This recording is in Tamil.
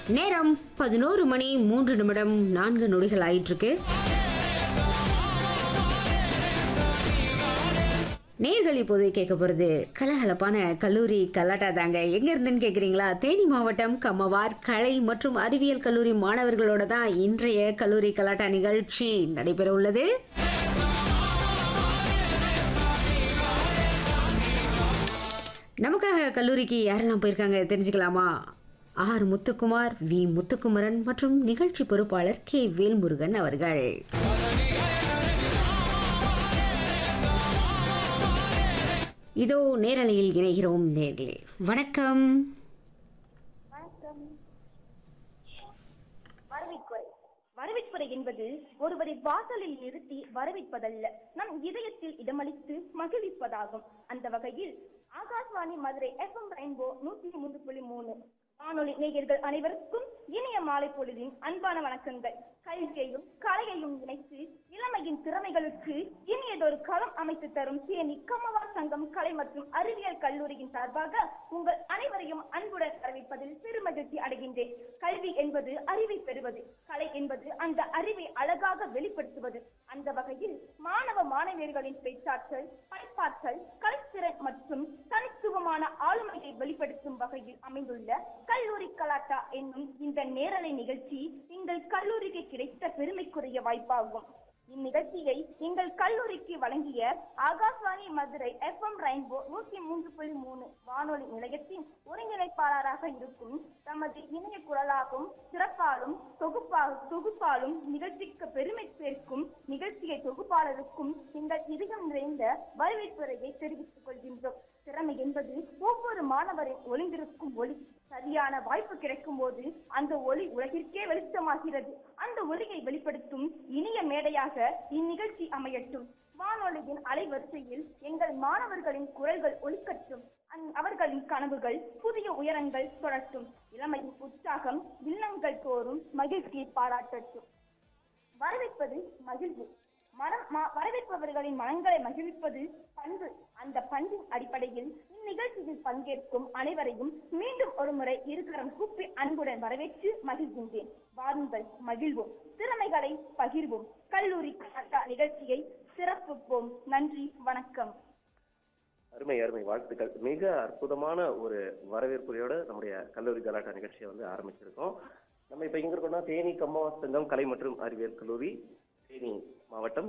நேரம் பதினோரு மணி மூன்று நிமிடம் நான்கு நொடிகள் ஆயிட்டு இருக்கு நேர்கள் இப்போது கேட்க போகிறது கலகலப்பான கல்லூரி கலாட்டா தாங்க எங்க இருந்துன்னு கேட்குறீங்களா தேனி மாவட்டம் கம்மவார் கலை மற்றும் அறிவியல் கல்லூரி மாணவர்களோட தான் இன்றைய கல்லூரி கலாட்டா நிகழ்ச்சி நடைபெற உள்ளது நமக்காக கல்லூரிக்கு யாரெல்லாம் போயிருக்காங்க தெரிஞ்சுக்கலாமா ஆர் முத்துக்குமார் வி முத்துக்குமரன் மற்றும் நிகழ்ச்சி பொறுப்பாளர் கே வேல்முருகன் அவர்கள் இதோ நேரலையில் இணைகிறோம் நேர்களே வணக்கம் வணக்கம் வரவேற்புரை வரவேற்புரை என்பது ஒருவரை வாசலில் நிறுத்தி வரவேற்பதல்ல நம் இதயத்தில் இடமளித்து மகிழ்விப்பதாகும் அந்த வகையில் ஆகாஷ்வாணி மதுரை எஃப்எம் ரெயின்போ நூற்றி மூன்று புள்ளி மூணு வானொலி நேயர்கள் அனைவருக்கும் இனிய மாலை பொழுதின் அன்பான வணக்கங்கள் கல்வியையும் கலையையும் இணைத்து இளமையின் திறமைகளுக்கு இனியதொரு களம் அமைத்து தரும் தேனி கம்மவா சங்கம் கலை மற்றும் அறிவியல் கல்லூரியின் சார்பாக உங்கள் அனைவரையும் அன்புடன் வரவேற்பதில் பெருமகிழ்ச்சி அடைகின்றேன் கல்வி என்பது அறிவை பெறுவது கலை என்பது அந்த அறிவை அழகாக வெளிப்படுத்துவது அந்த வகையில் மாணவ மாணவியர்களின் பேச்சாற்றல் படைப்பாற்றல் கலைத்திறன் மற்றும் தனித்துவமான ஆளுமையை வெளிப்படுத்தும் வகையில் அமைந்துள்ள கல்லூரி கலாட்டா என்னும் இந்த நேரலை நிகழ்ச்சி எங்கள் கல்லூரிக்கு கிடைத்த பெருமைக்குரிய வாய்ப்பாகும் இந்நிகழ்ச்சியை எங்கள் கல்லூரிக்கு வழங்கிய ஆகாஷ்வாணி மதுரை எஃப்எம் ரெயின்போ நூற்றி மூன்று புள்ளி மூணு வானொலி நிலையத்தின் ஒருங்கிணைப்பாளராக இருக்கும் தமது இணைய குரலாகவும் சிறப்பாலும் தொகுப்பா தொகுப்பாலும் நிகழ்ச்சிக்கு பெருமை சேர்க்கும் நிகழ்ச்சியை தொகுப்பாளருக்கும் எங்கள் இதயம் நிறைந்த வரவேற்புரையை தெரிவித்துக் கொள்கின்றோம் திறமை என்பது ஒவ்வொரு மாணவரின் ஒளிந்திருக்கும் ஒளி சரியான வாய்ப்பு கிடைக்கும் போது அந்த ஒளி உலகிற்கே வெளிச்சமாகிறது அந்த ஒளியை வெளிப்படுத்தும் இனிய மேடையாக இந்நிகழ்ச்சி அமையட்டும் வானொலியின் அலைவரிசையில் எங்கள் மாணவர்களின் குரல்கள் ஒலிக்கட்டும் அந்- அவர்களின் கனவுகள் புதிய உயரங்கள் தொடரட்டும் இளமையின் உற்சாகம் இல்லங்கள் தோறும் மகிழ்ச்சியை பாராட்டட்டும் வரவேற்பது மகிழ்வு மனம் ம- வரவேற்பவர்களின் மனங்களை மகிழ்விப்பது பண்பு அந்த பண்பின் அடிப்படையில் இந்நிகழ்ச்சியில் பங்கேற்கும் அனைவரையும் மீண்டும் ஒருமுறை இருக்கரம் கூப்பி அன்புடன் வரவேற்று மகிழ்கின்றேன் வாருங்கள் மகிழ்வோம் திறமைகளை பகிர்வோம் கல்லூரி கலாட்டா நிகழ்ச்சியை சிறப்பிப்போம் நன்றி வணக்கம் அருமை அருமை வாழ்த்துக்கள் மிக அற்புதமான ஒரு வரவேற்புரையோட நம்முடைய கல்லூரி கலாட்டா நிகழ்ச்சியை வந்து ஆரம்பிச்சிருக்கோம் நம்ம இப்ப எங்க இருக்கோம்னா தேனி கம்மாவா சங்கம் கலை மற்றும் அறிவியல் கல்லூரி தேனி மாவட்டம்